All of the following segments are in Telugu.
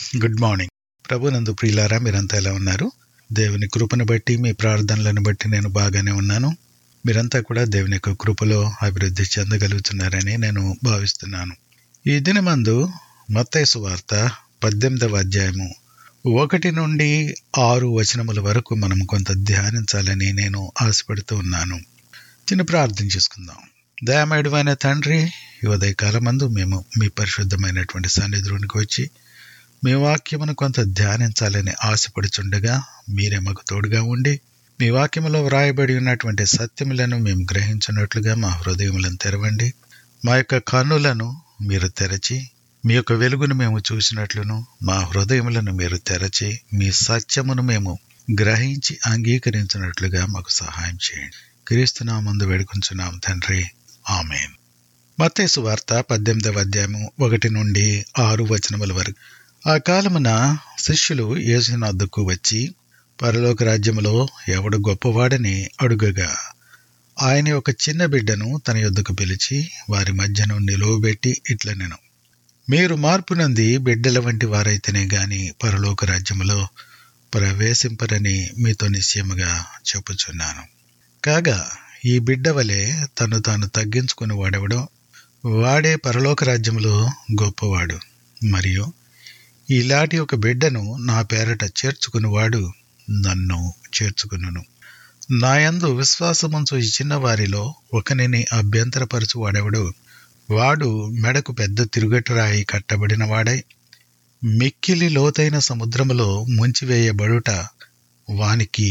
గుడ్ మార్నింగ్ ప్రభునందు ప్రియులారా మీరంతా ఎలా ఉన్నారు దేవుని కృపను బట్టి మీ ప్రార్థనలను బట్టి నేను బాగానే ఉన్నాను మీరంతా కూడా దేవుని యొక్క కృపలో అభివృద్ధి చెందగలుగుతున్నారని నేను భావిస్తున్నాను ఈ దినమందు మత్తైసు వార్త పద్దెనిమిదవ అధ్యాయము ఒకటి నుండి ఆరు వచనముల వరకు మనం కొంత ధ్యానించాలని నేను ఆశపడుతూ ఉన్నాను చిన్న ప్రార్థన చేసుకుందాం దయామేడువైన తండ్రి ఈ ఉదయకాలమందు మేము మీ పరిశుద్ధమైనటువంటి సన్నిధిలోనికి వచ్చి మీ వాక్యమును కొంత ధ్యానించాలని ఆశపడుచుండగా మీరే మాకు తోడుగా ఉండి మీ వాక్యములో వ్రాయబడి ఉన్నటువంటి సత్యములను మేము గ్రహించినట్లుగా మా హృదయములను తెరవండి మా యొక్క కన్నులను మీరు తెరచి మీ యొక్క వెలుగును మేము చూసినట్లును మా హృదయములను మీరు తెరచి మీ సత్యమును మేము గ్రహించి అంగీకరించినట్లుగా మాకు సహాయం చేయండి క్రీస్తునామందు వేడుకుంటున్నాం తండ్రి ఆమెన్ మత్తేసు వార్త పద్దెనిమిదవ అధ్యాయము ఒకటి నుండి ఆరు వచనముల వరకు ఆ కాలమున శిష్యులు యేసునద్దుకు వచ్చి పరలోక రాజ్యములో ఎవడు గొప్పవాడని అడుగగా ఆయన ఒక చిన్న బిడ్డను తన యొద్దకు పిలిచి వారి మధ్యను నిలువబెట్టి ఇట్ల నేను మీరు మార్పు నంది బిడ్డల వంటి వారైతేనే గాని పరలోక రాజ్యములో ప్రవేశింపరని మీతో నిశ్చయముగా చెప్పుచున్నాను కాగా ఈ బిడ్డ వలె తను తాను తగ్గించుకుని వాడెవడో వాడే పరలోక రాజ్యములో గొప్పవాడు మరియు ఇలాంటి ఒక బిడ్డను నా పేరట చేర్చుకునివాడు నన్ను చేర్చుకును నాయందు విశ్వాసముంచు ఇచ్చిన వారిలో ఒకనిని అభ్యంతరపరచు వాడెవడు వాడు మెడకు పెద్ద తిరుగటిరాయి కట్టబడిన వాడై మిక్కిలి లోతైన సముద్రములో ముంచివేయబడుట వానికి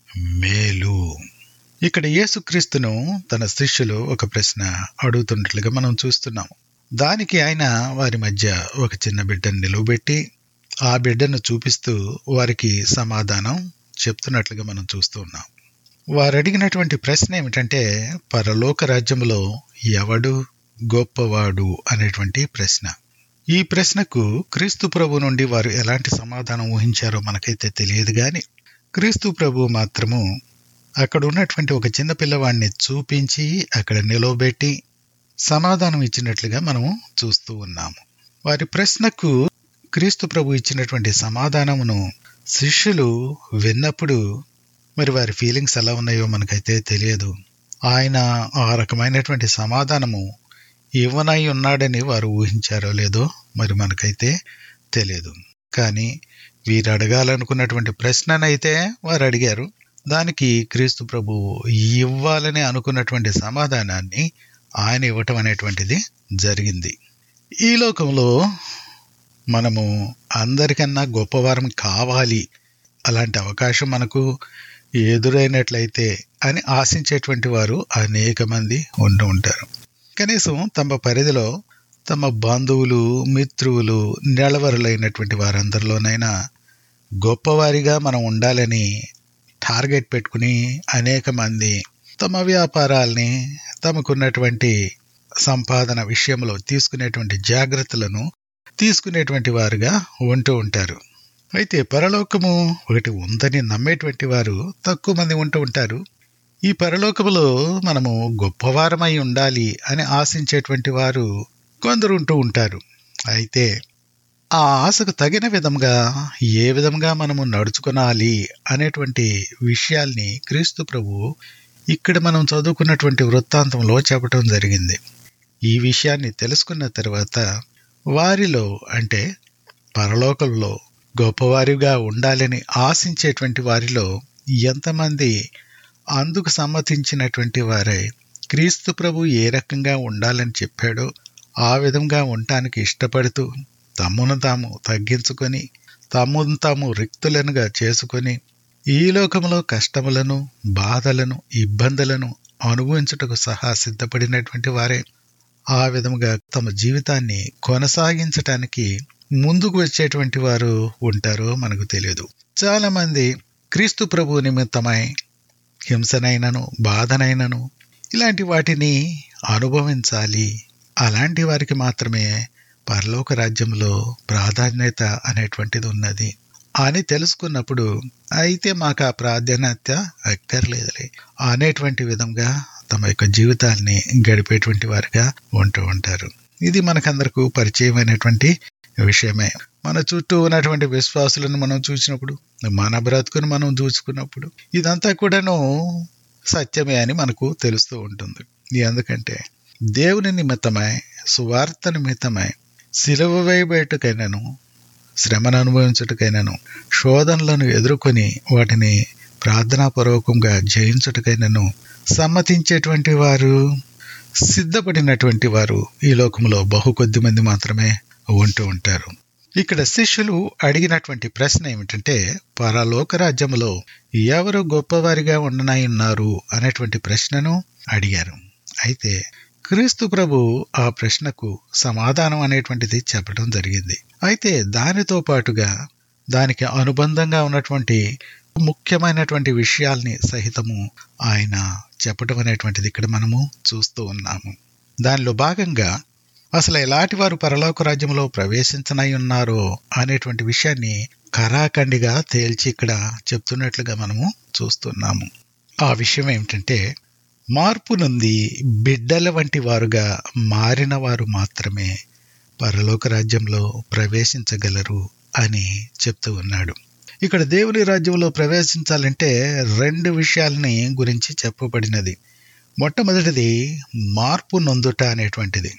మేలు ఇక్కడ యేసుక్రీస్తును తన శిష్యులు ఒక ప్రశ్న అడుగుతున్నట్లుగా మనం చూస్తున్నాం దానికి ఆయన వారి మధ్య ఒక చిన్న బిడ్డను నిలువబెట్టి ఆ బిడ్డను చూపిస్తూ వారికి సమాధానం చెప్తున్నట్లుగా మనం చూస్తూ ఉన్నాం వారు అడిగినటువంటి ప్రశ్న ఏమిటంటే పరలోక రాజ్యములో ఎవడు గొప్పవాడు అనేటువంటి ప్రశ్న ఈ ప్రశ్నకు క్రీస్తు ప్రభు నుండి వారు ఎలాంటి సమాధానం ఊహించారో మనకైతే తెలియదు కానీ క్రీస్తు ప్రభు మాత్రము అక్కడ ఉన్నటువంటి ఒక చిన్న పిల్లవాడిని చూపించి అక్కడ నిలవబెట్టి సమాధానం ఇచ్చినట్లుగా మనము చూస్తూ ఉన్నాము వారి ప్రశ్నకు క్రీస్తు ప్రభు ఇచ్చినటువంటి సమాధానమును శిష్యులు విన్నప్పుడు మరి వారి ఫీలింగ్స్ ఎలా ఉన్నాయో మనకైతే తెలియదు ఆయన ఆ రకమైనటువంటి సమాధానము ఇవ్వనై ఉన్నాడని వారు ఊహించారో లేదో మరి మనకైతే తెలియదు కానీ వీరు అడగాలనుకున్నటువంటి ప్రశ్ననైతే వారు అడిగారు దానికి క్రీస్తు ప్రభు ఇవ్వాలని అనుకున్నటువంటి సమాధానాన్ని ఆయన ఇవ్వటం అనేటువంటిది జరిగింది ఈ లోకంలో మనము అందరికన్నా గొప్పవారం కావాలి అలాంటి అవకాశం మనకు ఎదురైనట్లయితే అని ఆశించేటువంటి వారు అనేక మంది ఉంటూ ఉంటారు కనీసం తమ పరిధిలో తమ బంధువులు మిత్రువులు నెలవరులైనటువంటి వారందరిలోనైనా గొప్పవారిగా మనం ఉండాలని టార్గెట్ పెట్టుకుని అనేక మంది తమ వ్యాపారాల్ని తమకున్నటువంటి సంపాదన విషయంలో తీసుకునేటువంటి జాగ్రత్తలను తీసుకునేటువంటి వారుగా ఉంటూ ఉంటారు అయితే పరలోకము ఒకటి ఉందని నమ్మేటువంటి వారు తక్కువ మంది ఉంటూ ఉంటారు ఈ పరలోకములో మనము గొప్పవారమై ఉండాలి అని ఆశించేటువంటి వారు కొందరు ఉంటూ ఉంటారు అయితే ఆ ఆశకు తగిన విధంగా ఏ విధంగా మనము నడుచుకోనాలి అనేటువంటి విషయాల్ని క్రీస్తు ప్రభు ఇక్కడ మనం చదువుకున్నటువంటి వృత్తాంతంలో చెప్పటం జరిగింది ఈ విషయాన్ని తెలుసుకున్న తర్వాత వారిలో అంటే పరలోకంలో గొప్పవారిగా ఉండాలని ఆశించేటువంటి వారిలో ఎంతమంది అందుకు సమ్మతించినటువంటి వారై క్రీస్తు ప్రభు ఏ రకంగా ఉండాలని చెప్పాడో ఆ విధంగా ఉండటానికి ఇష్టపడుతూ తమ్మును తాము తగ్గించుకొని తమ్మును తాము రిక్తులనుగా చేసుకొని ఈ లోకంలో కష్టములను బాధలను ఇబ్బందులను అనుభవించుటకు సహా సిద్ధపడినటువంటి వారే ఆ విధముగా తమ జీవితాన్ని కొనసాగించటానికి ముందుకు వచ్చేటువంటి వారు ఉంటారో మనకు తెలియదు చాలా మంది క్రీస్తు ప్రభు నిమిత్తమై హింసనైనను బాధనైనను ఇలాంటి వాటిని అనుభవించాలి అలాంటి వారికి మాత్రమే పరలోక రాజ్యంలో ప్రాధాన్యత అనేటువంటిది ఉన్నది అని తెలుసుకున్నప్పుడు అయితే మాకు ఆ ప్రాధాన్యత అక్కర్లేదులే అనేటువంటి విధంగా తమ యొక్క జీవితాల్ని గడిపేటువంటి వారుగా ఉంటూ ఉంటారు ఇది మనకందరకు పరిచయమైనటువంటి విషయమే మన చుట్టూ ఉన్నటువంటి విశ్వాసులను మనం చూసినప్పుడు మన బ్రతుకును మనం చూసుకున్నప్పుడు ఇదంతా కూడాను సత్యమే అని మనకు తెలుస్తూ ఉంటుంది ఎందుకంటే దేవుని నిమిత్తమై సువార్త నిమిత్తమై సిలువ వేయబేటకైనాను శ్రమను అనుభవించుటకైనాను శోధనలను ఎదుర్కొని వాటిని ప్రార్థనాపూర్వకంగా జయించుటకైనాను సమ్మతించేటువంటి వారు సిద్ధపడినటువంటి వారు ఈ లోకంలో బహు కొద్ది మంది మాత్రమే ఉంటూ ఉంటారు ఇక్కడ శిష్యులు అడిగినటువంటి ప్రశ్న ఏమిటంటే పరలోక రాజ్యములో ఎవరు గొప్పవారిగా ఉండనై ఉన్నారు అనేటువంటి ప్రశ్నను అడిగారు అయితే క్రీస్తు ప్రభు ఆ ప్రశ్నకు సమాధానం అనేటువంటిది చెప్పడం జరిగింది అయితే దానితో పాటుగా దానికి అనుబంధంగా ఉన్నటువంటి ముఖ్యమైనటువంటి విషయాల్ని సహితము ఆయన చెప్పడం అనేటువంటిది ఇక్కడ మనము చూస్తూ ఉన్నాము దానిలో భాగంగా అసలు ఎలాంటి వారు పరలోక రాజ్యంలో ప్రవేశించనై ఉన్నారో అనేటువంటి విషయాన్ని కరాఖండిగా తేల్చి ఇక్కడ చెప్తున్నట్లుగా మనము చూస్తున్నాము ఆ విషయం ఏమిటంటే మార్పు నుండి బిడ్డల వంటి వారుగా మారిన వారు మాత్రమే పరలోక రాజ్యంలో ప్రవేశించగలరు అని చెప్తూ ఉన్నాడు ఇక్కడ దేవుని రాజ్యంలో ప్రవేశించాలంటే రెండు విషయాలని గురించి చెప్పబడినది మొట్టమొదటిది మార్పు నొందుట అనేటువంటిది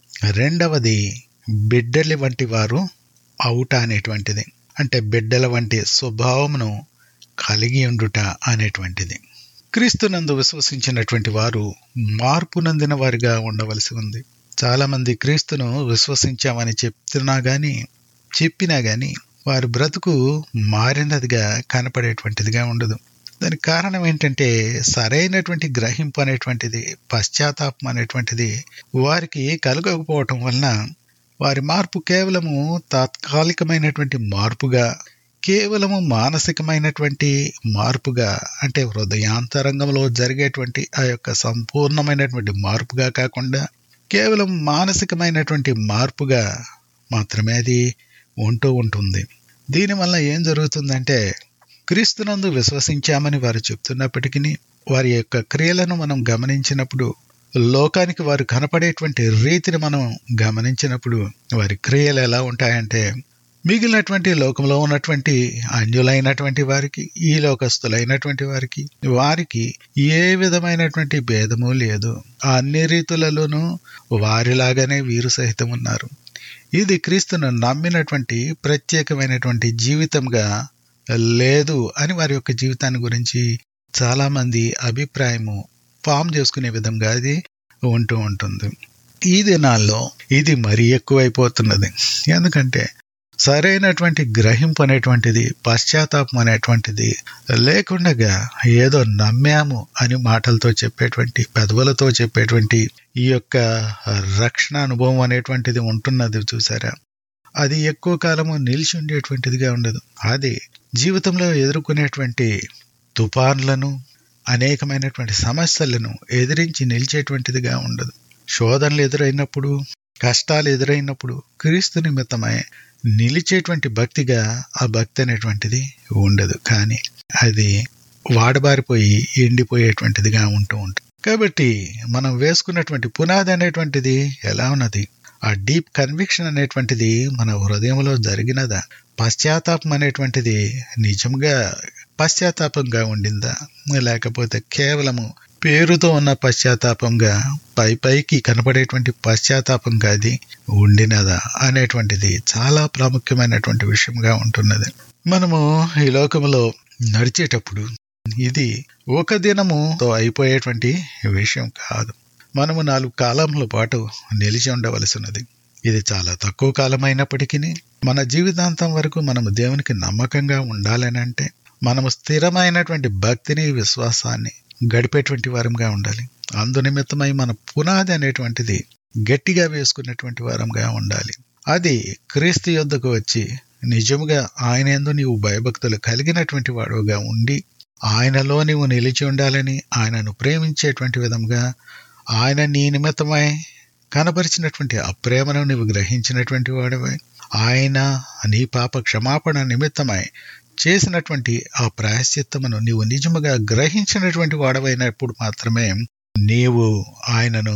రెండవది బిడ్డలి వంటి వారు అవుట అనేటువంటిది అంటే బిడ్డల వంటి స్వభావమును కలిగి ఉండుట అనేటువంటిది క్రీస్తునందు విశ్వసించినటువంటి వారు మార్పు నందిన వారిగా ఉండవలసి ఉంది చాలామంది క్రీస్తును విశ్వసించామని చెప్తున్నా గాని చెప్పినా గాని వారి బ్రతుకు మారినదిగా కనపడేటువంటిదిగా ఉండదు దానికి కారణం ఏంటంటే సరైనటువంటి గ్రహింపు అనేటువంటిది పశ్చాత్తాపం అనేటువంటిది వారికి కలగకపోవటం వలన వారి మార్పు కేవలము తాత్కాలికమైనటువంటి మార్పుగా కేవలము మానసికమైనటువంటి మార్పుగా అంటే హృదయాంతరంగంలో జరిగేటువంటి ఆ యొక్క సంపూర్ణమైనటువంటి మార్పుగా కాకుండా కేవలం మానసికమైనటువంటి మార్పుగా మాత్రమే అది ఉంటూ ఉంటుంది దీనివల్ల ఏం జరుగుతుందంటే క్రీస్తునందు విశ్వసించామని వారు చెప్తున్నప్పటికీ వారి యొక్క క్రియలను మనం గమనించినప్పుడు లోకానికి వారు కనపడేటువంటి రీతిని మనం గమనించినప్పుడు వారి క్రియలు ఎలా ఉంటాయంటే మిగిలినటువంటి లోకంలో ఉన్నటువంటి అన్యులైనటువంటి వారికి ఈ లోకస్తులైనటువంటి వారికి వారికి ఏ విధమైనటువంటి భేదము లేదు ఆ అన్ని రీతులలోనూ వారిలాగానే వీరు సహితం ఉన్నారు ఇది క్రీస్తును నమ్మినటువంటి ప్రత్యేకమైనటువంటి జీవితంగా లేదు అని వారి యొక్క జీవితాన్ని గురించి చాలా మంది అభిప్రాయము ఫామ్ చేసుకునే విధంగా అది ఉంటూ ఉంటుంది ఈ దినాల్లో ఇది మరీ ఎక్కువైపోతున్నది ఎందుకంటే సరైనటువంటి గ్రహింపు అనేటువంటిది పశ్చాత్తాపం అనేటువంటిది లేకుండగా ఏదో నమ్మాము అని మాటలతో చెప్పేటువంటి పెదవులతో చెప్పేటువంటి ఈ యొక్క రక్షణ అనుభవం అనేటువంటిది ఉంటున్నది చూసారా అది ఎక్కువ కాలము నిలిచి ఉండేటువంటిదిగా ఉండదు అది జీవితంలో ఎదుర్కొనేటువంటి తుఫాన్లను అనేకమైనటువంటి సమస్యలను ఎదిరించి నిలిచేటువంటిదిగా ఉండదు శోధనలు ఎదురైనప్పుడు కష్టాలు ఎదురైనప్పుడు క్రీస్తు నిమిత్తమై నిలిచేటువంటి భక్తిగా ఆ భక్తి అనేటువంటిది ఉండదు కానీ అది వాడబారిపోయి ఎండిపోయేటువంటిదిగా ఉంటూ ఉంటుంది కాబట్టి మనం వేసుకున్నటువంటి పునాది అనేటువంటిది ఎలా ఉన్నది ఆ డీప్ కన్విక్షన్ అనేటువంటిది మన హృదయంలో జరిగినదా పశ్చాత్తాపం అనేటువంటిది నిజంగా పశ్చాత్తాపంగా ఉండిందా లేకపోతే కేవలము పేరుతో ఉన్న పశ్చాత్తాపంగా పై పైకి కనపడేటువంటి పశ్చాత్తాపంగా అది ఉండినదా అనేటువంటిది చాలా ప్రాముఖ్యమైనటువంటి విషయంగా ఉంటున్నది మనము ఈ లోకంలో నడిచేటప్పుడు ఇది ఒక దినముతో అయిపోయేటువంటి విషయం కాదు మనము నాలుగు కాలముల పాటు నిలిచి ఉండవలసినది ఇది చాలా తక్కువ కాలం అయినప్పటికీ మన జీవితాంతం వరకు మనము దేవునికి నమ్మకంగా ఉండాలని అంటే మనము స్థిరమైనటువంటి భక్తిని విశ్వాసాన్ని గడిపేటువంటి వారంగా ఉండాలి అందు నిమిత్తమై మన పునాది అనేటువంటిది గట్టిగా వేసుకున్నటువంటి వారంగా ఉండాలి అది క్రీస్తు యొద్దకు వచ్చి నిజముగా ఆయన ఎందు నీవు భయభక్తులు కలిగినటువంటి వాడుగా ఉండి ఆయనలో నీవు నిలిచి ఉండాలని ఆయనను ప్రేమించేటువంటి విధంగా ఆయన నీ నిమిత్తమై కనపరిచినటువంటి ఆ ప్రేమను నీవు గ్రహించినటువంటి వాడివై ఆయన నీ పాప క్షమాపణ నిమిత్తమై చేసినటువంటి ఆ ప్రాయశ్చిత్తమును నీవు నిజముగా గ్రహించినటువంటి వాడవైనప్పుడు మాత్రమే నీవు ఆయనను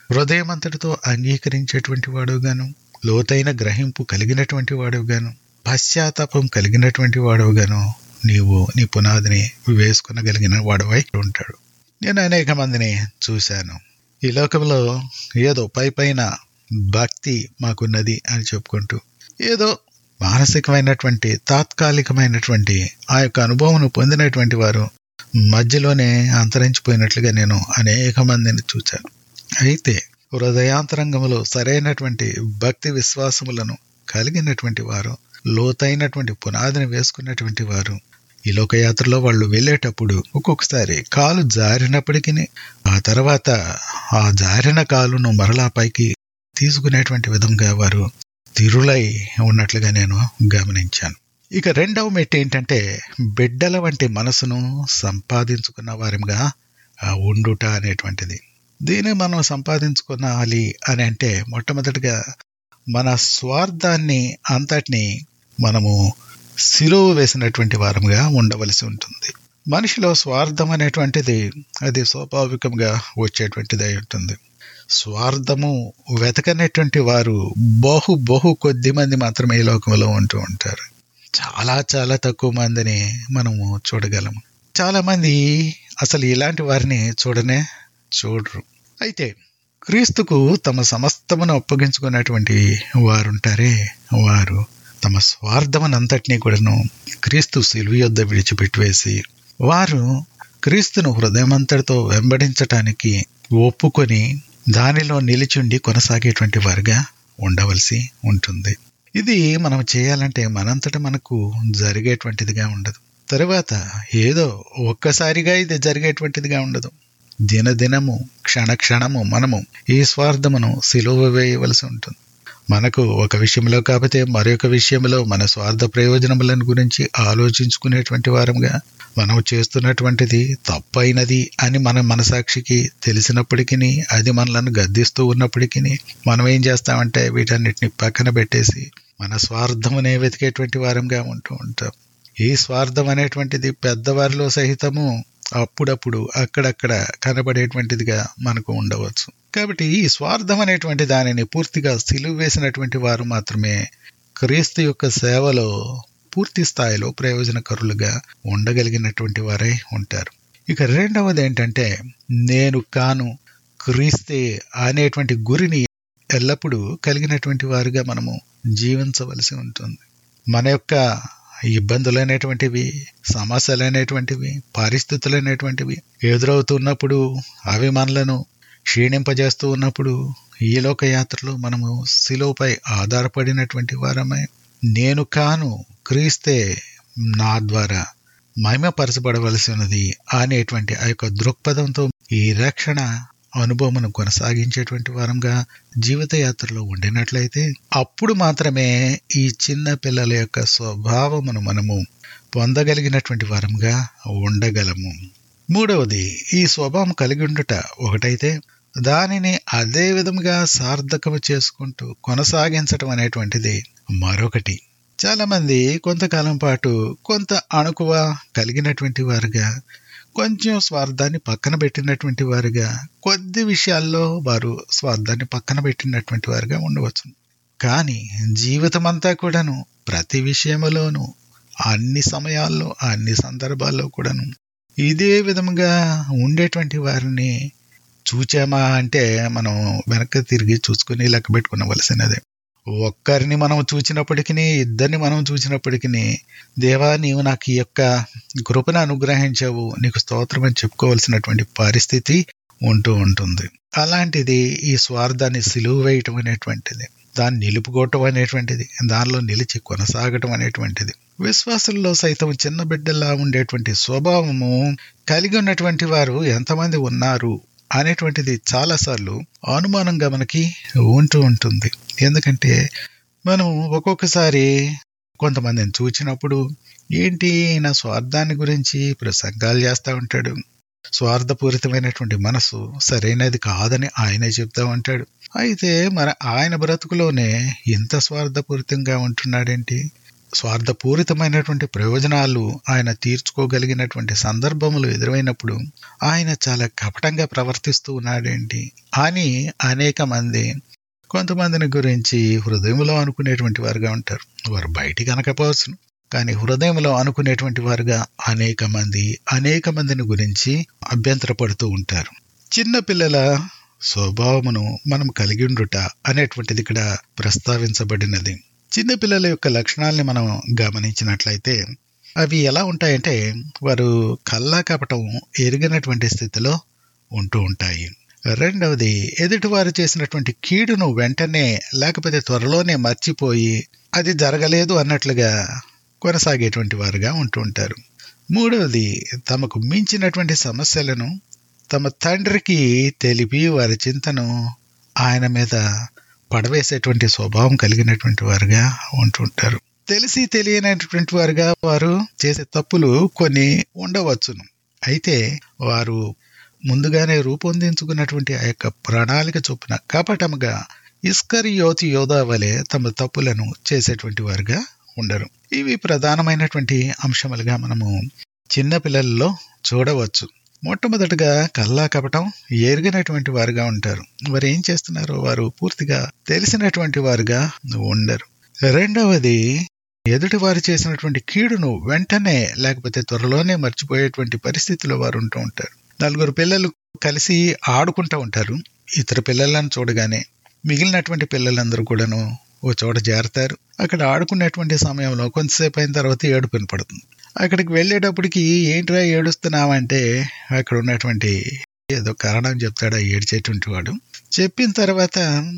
హృదయం అంతటితో అంగీకరించేటువంటి వాడుగాను లోతైన గ్రహింపు కలిగినటువంటి వాడుగాను పశ్చాత్తాపం కలిగినటువంటి వాడుగాను నీవు నీ పునాదిని వేసుకునగలిగిన వాడవై ఉంటాడు నేను అనేక మందిని చూశాను ఈ లోకంలో ఏదో పై పైన భక్తి మాకున్నది అని చెప్పుకుంటూ ఏదో మానసికమైనటువంటి తాత్కాలికమైనటువంటి ఆ యొక్క అనుభవం పొందినటువంటి వారు మధ్యలోనే అంతరించిపోయినట్లుగా నేను అనేక మందిని చూశాను అయితే హృదయాంతరంగంలో సరైనటువంటి భక్తి విశ్వాసములను కలిగినటువంటి వారు లోతైనటువంటి పునాదిని వేసుకున్నటువంటి వారు ఈ లోకయాత్రలో వాళ్ళు వెళ్ళేటప్పుడు ఒక్కొక్కసారి కాలు జారినప్పటికీ ఆ తర్వాత ఆ జారిన కాలును మరలా పైకి తీసుకునేటువంటి విధంగా వారు తిరులై ఉన్నట్లుగా నేను గమనించాను ఇక రెండవ మెట్టు ఏంటంటే బిడ్డల వంటి మనసును సంపాదించుకున్న వారిగా ఉండుట అనేటువంటిది దీన్ని మనం సంపాదించుకోవాలి అని అంటే మొట్టమొదటిగా మన స్వార్థాన్ని అంతటిని మనము సిలువ వేసినటువంటి వారముగా ఉండవలసి ఉంటుంది మనిషిలో స్వార్థం అనేటువంటిది అది స్వాభావికంగా వచ్చేటువంటిది అయి ఉంటుంది స్వార్థము వెతకనేటువంటి వారు బహు బహు కొద్ది మంది మాత్రమే ఈ లోకంలో ఉంటూ ఉంటారు చాలా చాలా తక్కువ మందిని మనము చూడగలము చాలా మంది అసలు ఇలాంటి వారిని చూడనే చూడరు అయితే క్రీస్తుకు తమ సమస్తమును అప్పగించుకున్నటువంటి వారుంటారే వారు తమ స్వార్థమనంతటినీ కూడాను క్రీస్తు సిలువ యొద్ద విడిచిపెట్టివేసి వారు క్రీస్తును హృదయమంతటితో వెంబడించటానికి ఒప్పుకొని దానిలో నిలిచుండి కొనసాగేటువంటి వారుగా ఉండవలసి ఉంటుంది ఇది మనం చేయాలంటే మనంతట మనకు జరిగేటువంటిదిగా ఉండదు తరువాత ఏదో ఒక్కసారిగా ఇది జరిగేటువంటిదిగా ఉండదు దినదినము క్షణక్షణము మనము ఈ స్వార్థమును సిలువ వేయవలసి ఉంటుంది మనకు ఒక విషయంలో కాకపోతే మరొక విషయంలో మన స్వార్థ ప్రయోజనములను గురించి ఆలోచించుకునేటువంటి వారంగా మనం చేస్తున్నటువంటిది తప్పైనది అని మన మనసాక్షికి తెలిసినప్పటికీ అది మనలను గద్దిస్తూ ఉన్నప్పటికీ మనం ఏం చేస్తామంటే వీటన్నిటిని పక్కన పెట్టేసి మన స్వార్థమునే వెతికేటువంటి వారంగా ఉంటూ ఉంటాం ఈ స్వార్థం అనేటువంటిది పెద్దవారిలో సహితము అప్పుడప్పుడు అక్కడక్కడ కనబడేటువంటిదిగా మనకు ఉండవచ్చు కాబట్టి ఈ స్వార్థం అనేటువంటి దానిని పూర్తిగా సిలువ వేసినటువంటి వారు మాత్రమే క్రీస్తు యొక్క సేవలో పూర్తి స్థాయిలో ప్రయోజనకరులుగా ఉండగలిగినటువంటి వారై ఉంటారు ఇక రెండవది ఏంటంటే నేను కాను క్రీస్తే అనేటువంటి గురిని ఎల్లప్పుడూ కలిగినటువంటి వారుగా మనము జీవించవలసి ఉంటుంది మన యొక్క ఇబ్బందులైనటువంటివి సమస్యలైనటువంటివి పరిస్థితులైనటువంటివి ఎదురవుతున్నప్పుడు అవి మనలను క్షీణింపజేస్తూ ఉన్నప్పుడు ఈ లోక యాత్రలో మనము శిలోపై ఆధారపడినటువంటి వారమై నేను కాను క్రీస్తే నా ద్వారా మహిమపరచబడవలసి ఉన్నది అనేటువంటి ఆ యొక్క దృక్పథంతో ఈ రక్షణ అనుభవమును కొనసాగించేటువంటి వారంగా జీవిత యాత్రలో ఉండినట్లయితే అప్పుడు మాత్రమే ఈ చిన్న పిల్లల యొక్క స్వభావమును మనము పొందగలిగినటువంటి వారంగా ఉండగలము మూడవది ఈ స్వభావం కలిగి ఉండుట ఒకటైతే దానిని అదే విధముగా సార్థకము చేసుకుంటూ కొనసాగించటం అనేటువంటిది మరొకటి చాలా మంది కొంతకాలం పాటు కొంత అణుకువ కలిగినటువంటి వారుగా కొంచెం స్వార్థాన్ని పక్కన పెట్టినటువంటి వారుగా కొద్ది విషయాల్లో వారు స్వార్థాన్ని పక్కన పెట్టినటువంటి వారుగా ఉండవచ్చు కానీ జీవితం అంతా కూడాను ప్రతి విషయంలోనూ అన్ని సమయాల్లో అన్ని సందర్భాల్లో కూడాను ఇదే విధముగా ఉండేటువంటి వారిని చూచామా అంటే మనం వెనక్కి తిరిగి చూసుకుని లెక్క పెట్టుకునవలసినదే ఒక్కరిని మనం చూచినప్పటికీ ఇద్దరిని మనం చూసినప్పటికీ దేవా నీవు నాకు ఈ యొక్క కృపను అనుగ్రహించావు నీకు స్తోత్రం అని చెప్పుకోవాల్సినటువంటి పరిస్థితి ఉంటూ ఉంటుంది అలాంటిది ఈ స్వార్థాన్ని సిలువ వేయటం అనేటువంటిది దాన్ని నిలుపుకోవటం అనేటువంటిది దానిలో నిలిచి కొనసాగటం అనేటువంటిది విశ్వాసుల్లో సైతం చిన్న బిడ్డలా ఉండేటువంటి స్వభావము కలిగి ఉన్నటువంటి వారు ఎంతమంది ఉన్నారు అనేటువంటిది చాలాసార్లు అనుమానంగా మనకి ఉంటూ ఉంటుంది ఎందుకంటే మనం ఒక్కొక్కసారి కొంతమందిని చూచినప్పుడు ఏంటి నా స్వార్థాన్ని గురించి ప్రసంగాలు చేస్తూ ఉంటాడు స్వార్థపూరితమైనటువంటి మనసు సరైనది కాదని ఆయనే చెప్తా ఉంటాడు అయితే మన ఆయన బ్రతుకులోనే ఇంత స్వార్థపూరితంగా ఉంటున్నాడేంటి స్వార్థపూరితమైనటువంటి ప్రయోజనాలు ఆయన తీర్చుకోగలిగినటువంటి సందర్భములు ఎదురైనప్పుడు ఆయన చాలా కపటంగా ప్రవర్తిస్తూ ఉన్నాడేంటి అని అనేక మంది కొంతమందిని గురించి హృదయంలో అనుకునేటువంటి వారుగా ఉంటారు వారు బయటికి అనకపోవచ్చును కానీ హృదయంలో అనుకునేటువంటి వారుగా అనేక మంది అనేక మందిని గురించి అభ్యంతరపడుతూ ఉంటారు చిన్న పిల్లల స్వభావమును మనం కలిగి ఉండుట అనేటువంటిది ఇక్కడ ప్రస్తావించబడినది చిన్న పిల్లల యొక్క లక్షణాలని మనం గమనించినట్లయితే అవి ఎలా ఉంటాయంటే వారు కల్లా కపటం ఎరిగినటువంటి స్థితిలో ఉంటూ ఉంటాయి రెండవది ఎదుటివారు చేసినటువంటి కీడును వెంటనే లేకపోతే త్వరలోనే మర్చిపోయి అది జరగలేదు అన్నట్లుగా కొనసాగేటువంటి వారుగా ఉంటూ ఉంటారు మూడవది తమకు మించినటువంటి సమస్యలను తమ తండ్రికి తెలిపి వారి చింతను ఆయన మీద పడవేసేటువంటి స్వభావం కలిగినటువంటి వారుగా ఉంటుంటారు తెలిసి తెలియనటువంటి వారుగా వారు చేసే తప్పులు కొన్ని ఉండవచ్చును అయితే వారు ముందుగానే రూపొందించుకున్నటువంటి ఆ యొక్క ప్రణాళిక చొప్పున కపటముగా ఇస్కరి యోతి యోధా వలె తమ తప్పులను చేసేటువంటి వారుగా ఉండరు ఇవి ప్రధానమైనటువంటి అంశములుగా మనము చిన్న పిల్లల్లో చూడవచ్చు మొట్టమొదటిగా కల్లా కపటం ఎరిగినటువంటి వారుగా ఉంటారు వారు ఏం చేస్తున్నారో వారు పూర్తిగా తెలిసినటువంటి వారుగా ఉండరు రెండవది ఎదుటి వారు చేసినటువంటి కీడును వెంటనే లేకపోతే త్వరలోనే మర్చిపోయేటువంటి పరిస్థితిలో వారు ఉంటూ ఉంటారు నలుగురు పిల్లలు కలిసి ఆడుకుంటూ ఉంటారు ఇతర పిల్లలను చూడగానే మిగిలినటువంటి పిల్లలందరూ కూడాను ఓ చోట చేరతారు అక్కడ ఆడుకునేటువంటి సమయంలో కొంతసేపు అయిన తర్వాత ఏడుపు వినపడుతుంది అక్కడికి వెళ్ళేటప్పటికి ఏంట్రా ఏడుస్తున్నావంటే అక్కడ ఉన్నటువంటి ఏదో కారణం చెప్తాడు ఆ ఏడ్చేటువంటి వాడు చెప్పిన తర్వాత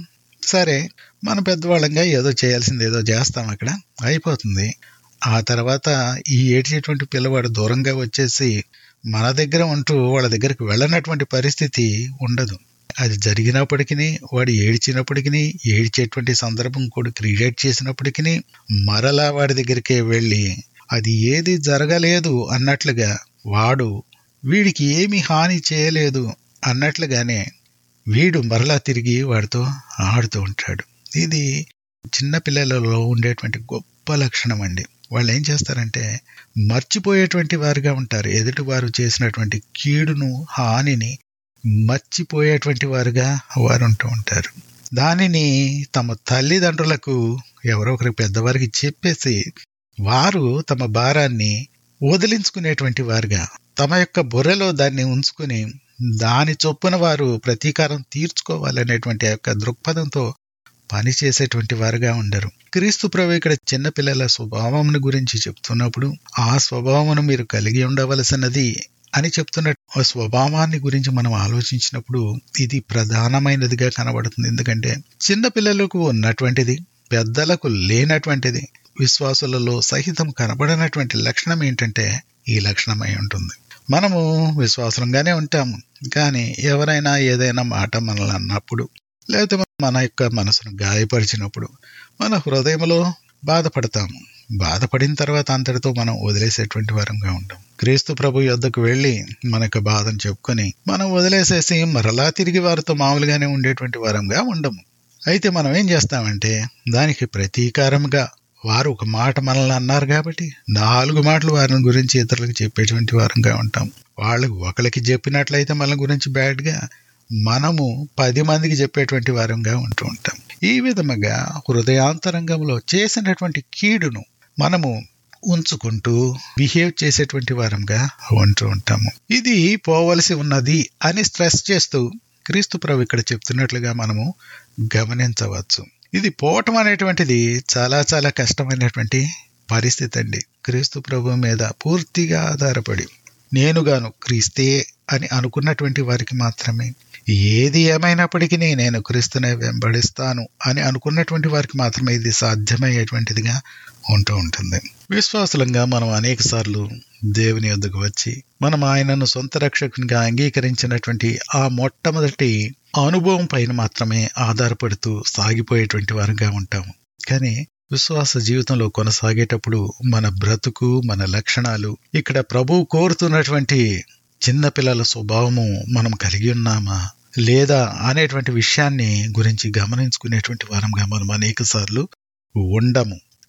సరే మన పెద్దవాళ్ళంగా ఏదో చేయాల్సింది ఏదో చేస్తాం అక్కడ అయిపోతుంది ఆ తర్వాత ఈ ఏడ్చేటువంటి పిల్లవాడు దూరంగా వచ్చేసి మన దగ్గర ఉంటూ వాళ్ళ దగ్గరికి వెళ్ళనటువంటి పరిస్థితి ఉండదు అది జరిగినప్పటికీ వాడు ఏడ్చినప్పటికీ ఏడ్చేటువంటి సందర్భం కూడా క్రియేట్ చేసినప్పటికీ మరలా వాడి దగ్గరికే వెళ్ళి అది ఏది జరగలేదు అన్నట్లుగా వాడు వీడికి ఏమి హాని చేయలేదు అన్నట్లుగానే వీడు మరలా తిరిగి వాడితో ఆడుతూ ఉంటాడు ఇది చిన్న పిల్లలలో ఉండేటువంటి గొప్ప లక్షణం అండి వాళ్ళు ఏం చేస్తారంటే మర్చిపోయేటువంటి వారుగా ఉంటారు ఎదుటి వారు చేసినటువంటి కీడును హానిని మర్చిపోయేటువంటి వారుగా వారు ఉంటూ ఉంటారు దానిని తమ తల్లిదండ్రులకు ఎవరో ఒకరికి పెద్దవారికి చెప్పేసి వారు తమ భారాన్ని వదిలించుకునేటువంటి వారుగా తమ యొక్క బుర్రలో దాన్ని ఉంచుకుని దాని చొప్పున వారు ప్రతీకారం తీర్చుకోవాలనేటువంటి ఆ యొక్క దృక్పథంతో పనిచేసేటువంటి వారుగా ఉండరు క్రీస్తు ప్రభు ఇక్కడ చిన్నపిల్లల స్వభావమును గురించి చెప్తున్నప్పుడు ఆ స్వభావమును మీరు కలిగి ఉండవలసినది అని చెప్తున్న స్వభావాన్ని గురించి మనం ఆలోచించినప్పుడు ఇది ప్రధానమైనదిగా కనబడుతుంది ఎందుకంటే చిన్న పిల్లలకు ఉన్నటువంటిది పెద్దలకు లేనటువంటిది విశ్వాసులలో సహితం కనబడినటువంటి లక్షణం ఏంటంటే ఈ లక్షణమై ఉంటుంది మనము విశ్వాసంగానే ఉంటాము కానీ ఎవరైనా ఏదైనా మాట మనల్ని అన్నప్పుడు లేకపోతే మన యొక్క మనసును గాయపరిచినప్పుడు మన హృదయంలో బాధపడతాము బాధపడిన తర్వాత అంతటితో మనం వదిలేసేటువంటి వారంగా ఉంటాం క్రీస్తు ప్రభు యొద్దకు వెళ్ళి మన యొక్క బాధను చెప్పుకొని మనం వదిలేసేసి మరలా తిరిగి వారితో మామూలుగానే ఉండేటువంటి వారంగా ఉండము అయితే మనం ఏం చేస్తామంటే దానికి ప్రతీకారంగా వారు ఒక మాట మనల్ని అన్నారు కాబట్టి నాలుగు మాటలు వారిని గురించి ఇతరులకు చెప్పేటువంటి వారంగా ఉంటాం వాళ్ళకి ఒకరికి చెప్పినట్లయితే మన గురించి బ్యాడ్గా మనము పది మందికి చెప్పేటువంటి వారంగా ఉంటూ ఉంటాం ఈ విధముగా హృదయాంతరంగంలో చేసినటువంటి కీడును మనము ఉంచుకుంటూ బిహేవ్ చేసేటువంటి వారంగా ఉంటూ ఉంటాము ఇది పోవలసి ఉన్నది అని స్ట్రెస్ చేస్తూ క్రీస్తు ప్రభు ఇక్కడ చెప్తున్నట్లుగా మనము గమనించవచ్చు ఇది పోవటం అనేటువంటిది చాలా చాలా కష్టమైనటువంటి పరిస్థితి అండి క్రీస్తు ప్రభు మీద పూర్తిగా ఆధారపడి నేనుగాను క్రీస్తే అని అనుకున్నటువంటి వారికి మాత్రమే ఏది ఏమైనప్పటికీ నేను క్రీస్తునే వెంబడిస్తాను అని అనుకున్నటువంటి వారికి మాత్రమే ఇది సాధ్యమయ్యేటువంటిదిగా ఉంటూ ఉంటుంది విశ్వాసులంగా మనం అనేక సార్లు దేవుని యొద్దకు వచ్చి మనం ఆయనను సొంత రక్షకునిగా అంగీకరించినటువంటి ఆ మొట్టమొదటి అనుభవం పైన మాత్రమే ఆధారపడుతూ సాగిపోయేటువంటి వారుగా ఉంటాము కానీ విశ్వాస జీవితంలో కొనసాగేటప్పుడు మన బ్రతుకు మన లక్షణాలు ఇక్కడ ప్రభు కోరుతున్నటువంటి చిన్నపిల్లల స్వభావము మనం కలిగి ఉన్నామా లేదా అనేటువంటి విషయాన్ని గురించి గమనించుకునేటువంటి వారంగా మనం అనేక సార్లు ఉండము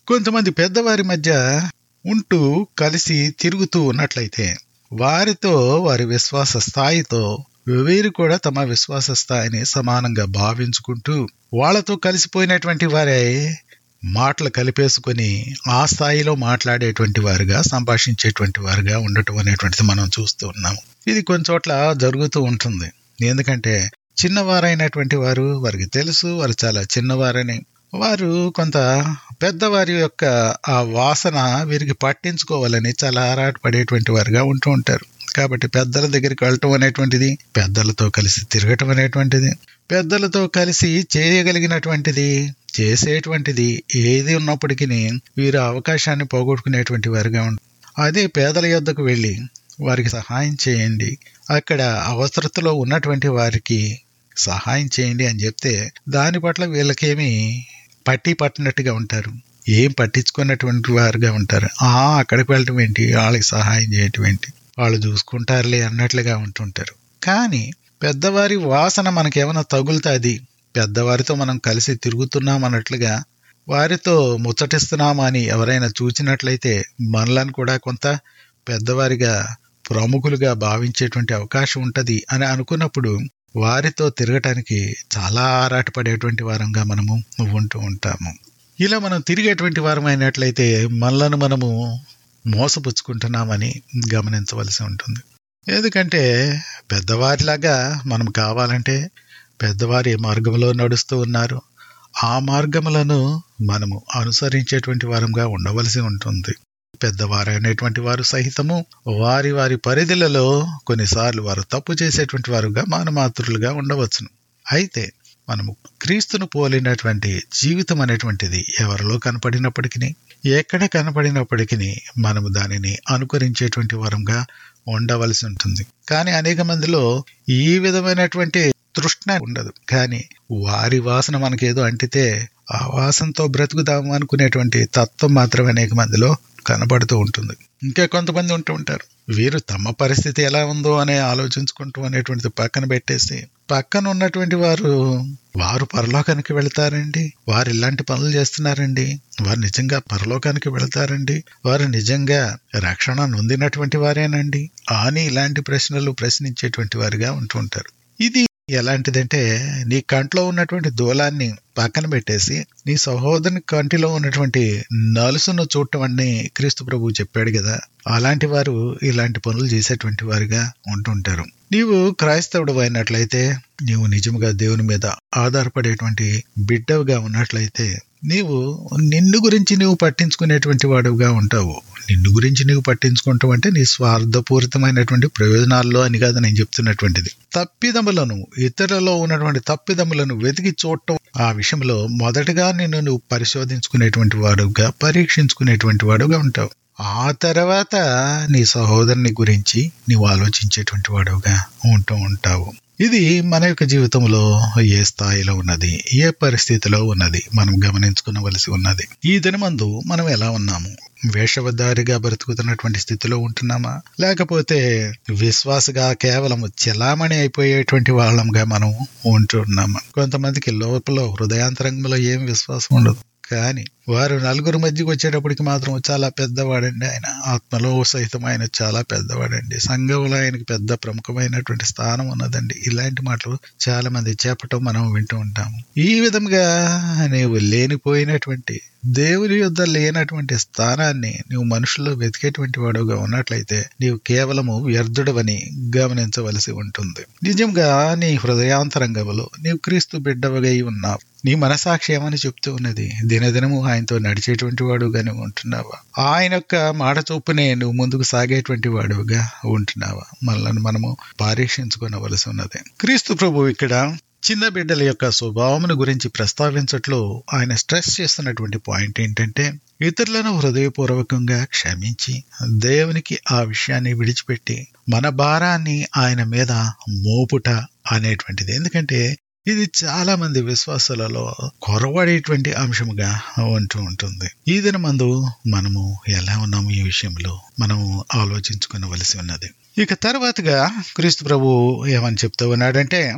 కొంతమంది పెద్దవారి మధ్య ఉంటూ కలిసి తిరుగుతూ ఉన్నట్లయితే వారితో వారి విశ్వాస స్థాయితో వీరు కూడా తమ విశ్వాస స్థాయిని సమానంగా భావించుకుంటూ వాళ్ళతో కలిసిపోయినటువంటి వారే మాటలు కలిపేసుకొని ఆ స్థాయిలో మాట్లాడేటువంటి వారుగా సంభాషించేటువంటి వారుగా ఉండటం అనేటువంటిది మనం చూస్తూ ఉన్నాము ఇది కొన్ని చోట్ల జరుగుతూ ఉంటుంది ఎందుకంటే చిన్నవారైనటువంటి వారు వారికి తెలుసు వారు చాలా చిన్నవారని వారు కొంత పెద్దవారి యొక్క ఆ వాసన వీరికి పట్టించుకోవాలని చాలా ఆరాటపడేటువంటి వారుగా ఉంటూ ఉంటారు కాబట్టి పెద్దల దగ్గరికి వెళ్ళటం అనేటువంటిది పెద్దలతో కలిసి తిరగటం అనేటువంటిది పెద్దలతో కలిసి చేయగలిగినటువంటిది చేసేటువంటిది ఏది ఉన్నప్పటికీ వీరు అవకాశాన్ని పోగొట్టుకునేటువంటి వారుగా ఉంటారు అదే పేదల యొద్దకు వెళ్ళి వారికి సహాయం చేయండి అక్కడ అవసరతలో ఉన్నటువంటి వారికి సహాయం చేయండి అని చెప్తే దాని పట్ల వీళ్ళకేమి పట్టి పట్టినట్టుగా ఉంటారు ఏం పట్టించుకున్నటువంటి వారుగా ఉంటారు ఆ అక్కడికి వెళ్ళటం ఏంటి వాళ్ళకి సహాయం చేయటం ఏంటి వాళ్ళు చూసుకుంటారులే అన్నట్లుగా ఉంటుంటారు కానీ పెద్దవారి వాసన మనకేమైనా తగులుతుంది పెద్దవారితో మనం కలిసి తిరుగుతున్నాం అన్నట్లుగా వారితో ముచ్చటిస్తున్నామని ఎవరైనా చూచినట్లయితే మనలను కూడా కొంత పెద్దవారిగా ప్రముఖులుగా భావించేటువంటి అవకాశం ఉంటుంది అని అనుకున్నప్పుడు వారితో తిరగటానికి చాలా ఆరాటపడేటువంటి వారంగా మనము ఉంటూ ఉంటాము ఇలా మనం తిరిగేటువంటి వారం అయినట్లయితే మనలను మనము మోసపుచ్చుకుంటున్నామని గమనించవలసి ఉంటుంది ఎందుకంటే పెద్దవారిలాగా మనం కావాలంటే పెద్దవారి ఏ మార్గంలో నడుస్తూ ఉన్నారు ఆ మార్గములను మనము అనుసరించేటువంటి వారంగా ఉండవలసి ఉంటుంది పెద్దవారైనటువంటి వారు సహితము వారి వారి పరిధులలో కొన్నిసార్లు వారు తప్పు చేసేటువంటి వారుగా మానమాతృలుగా ఉండవచ్చును అయితే మనము క్రీస్తును పోలినటువంటి జీవితం అనేటువంటిది ఎవరిలో కనపడినప్పటికీ ఎక్కడ కనపడినప్పటికీ మనము దానిని అనుకరించేటువంటి వరంగా ఉండవలసి ఉంటుంది కానీ అనేక మందిలో ఈ విధమైనటువంటి తృష్ణ ఉండదు కానీ వారి వాసన మనకేదో అంటితే ఆ వాసనతో బ్రతుకుదాము అనుకునేటువంటి తత్వం మాత్రం అనేక మందిలో కనబడుతూ ఉంటుంది ఇంకా కొంతమంది ఉంటూ ఉంటారు వీరు తమ పరిస్థితి ఎలా ఉందో అనే ఆలోచించుకుంటూ అనేటువంటిది పక్కన పెట్టేసి పక్కన ఉన్నటువంటి వారు వారు పరలోకానికి వెళతారండి వారు ఇలాంటి పనులు చేస్తున్నారండి వారు నిజంగా పరలోకానికి వెళతారండి వారు నిజంగా రక్షణ నొందినటువంటి వారేనండి అని ఇలాంటి ప్రశ్నలు ప్రశ్నించేటువంటి వారుగా ఉంటూ ఉంటారు ఇది ఎలాంటిదంటే నీ కంట్లో ఉన్నటువంటి దూలాన్ని పక్కన పెట్టేసి నీ సహోదరుని కంటిలో ఉన్నటువంటి నలుసును చూడటం అని క్రీస్తు ప్రభు చెప్పాడు కదా అలాంటి వారు ఇలాంటి పనులు చేసేటువంటి వారుగా ఉంటుంటారు నీవు క్రైస్తవుడు అయినట్లయితే నీవు నిజంగా దేవుని మీద ఆధారపడేటువంటి బిడ్డవుగా ఉన్నట్లయితే నీవు నిన్ను గురించి నీవు పట్టించుకునేటువంటి వాడుగా ఉంటావు నిన్ను గురించి నీవు పట్టించుకుంటావు అంటే నీ స్వార్థపూరితమైనటువంటి ప్రయోజనాల్లో అని కాదు నేను చెప్తున్నటువంటిది తప్పిదములను ఇతరులలో ఉన్నటువంటి తప్పిదములను వెతికి చూడటం ఆ విషయంలో మొదటగా నిన్ను నువ్వు పరిశోధించుకునేటువంటి వాడుగా పరీక్షించుకునేటువంటి వాడుగా ఉంటావు ఆ తర్వాత నీ సహోదరుని గురించి నీవు ఆలోచించేటువంటి వాడుగా ఉంటూ ఉంటావు ఇది మన యొక్క జీవితంలో ఏ స్థాయిలో ఉన్నది ఏ పరిస్థితిలో ఉన్నది మనం గమనించుకునవలసి ఉన్నది ఈ దినమందు మనం ఎలా ఉన్నాము వేషవదారిగా బ్రతుకుతున్నటువంటి స్థితిలో ఉంటున్నామా లేకపోతే విశ్వాసగా కేవలం చెలామణి అయిపోయేటువంటి వాళ్ళంగా మనం ఉంటున్నామా కొంతమందికి లోపల హృదయాంతరంగంలో ఏం విశ్వాసం ఉండదు కానీ వారు నలుగురు మధ్యకి వచ్చేటప్పటికి మాత్రం చాలా పెద్దవాడండి ఆయన ఆత్మలో సహితం ఆయన చాలా పెద్దవాడండి సంఘంలో ఆయనకి పెద్ద ప్రముఖమైనటువంటి స్థానం ఉన్నదండి ఇలాంటి మాటలు చాలా మంది చెప్పటం మనం వింటూ ఉంటాము ఈ విధంగా నీవు లేనిపోయినటువంటి దేవుని యొద్ద లేనటువంటి స్థానాన్ని నీవు మనుషుల్లో వెతికేటువంటి వాడుగా ఉన్నట్లయితే నీవు కేవలము వ్యర్థుడవని గమనించవలసి ఉంటుంది నిజంగా నీ హృదయాంతరంగములో నీవు క్రీస్తు బిడ్డవగై ఉన్నావు నీ మనసాక్షి ఏమని చెప్తూ ఉన్నది దినదినము ఆయనతో నడిచేటువంటి వాడుగానే ఉంటున్నావా ఆయన యొక్క మాట చొప్పునే నువ్వు ముందుకు సాగేటువంటి వాడుగా ఉంటున్నావా మనల్ని మనము పరీక్షించుకోవలసి ఉన్నది క్రీస్తు ప్రభు ఇక్కడ చిన్న బిడ్డల యొక్క స్వభావమును గురించి ప్రస్తావించట్లో ఆయన స్ట్రెస్ చేస్తున్నటువంటి పాయింట్ ఏంటంటే ఇతరులను హృదయపూర్వకంగా క్షమించి దేవునికి ఆ విషయాన్ని విడిచిపెట్టి మన భారాన్ని ఆయన మీద మోపుట అనేటువంటిది ఎందుకంటే ఇది చాలా మంది విశ్వాసాలలో కొరవడేటువంటి అంశముగా ఉంటూ ఉంటుంది ఈ దినమందు మనము ఎలా ఉన్నాము ఈ విషయంలో మనము ఆలోచించుకునవలసి ఉన్నది ఇక తర్వాతగా క్రీస్తు ప్రభు ఏమని చెప్తూ ఉన్నాడంటే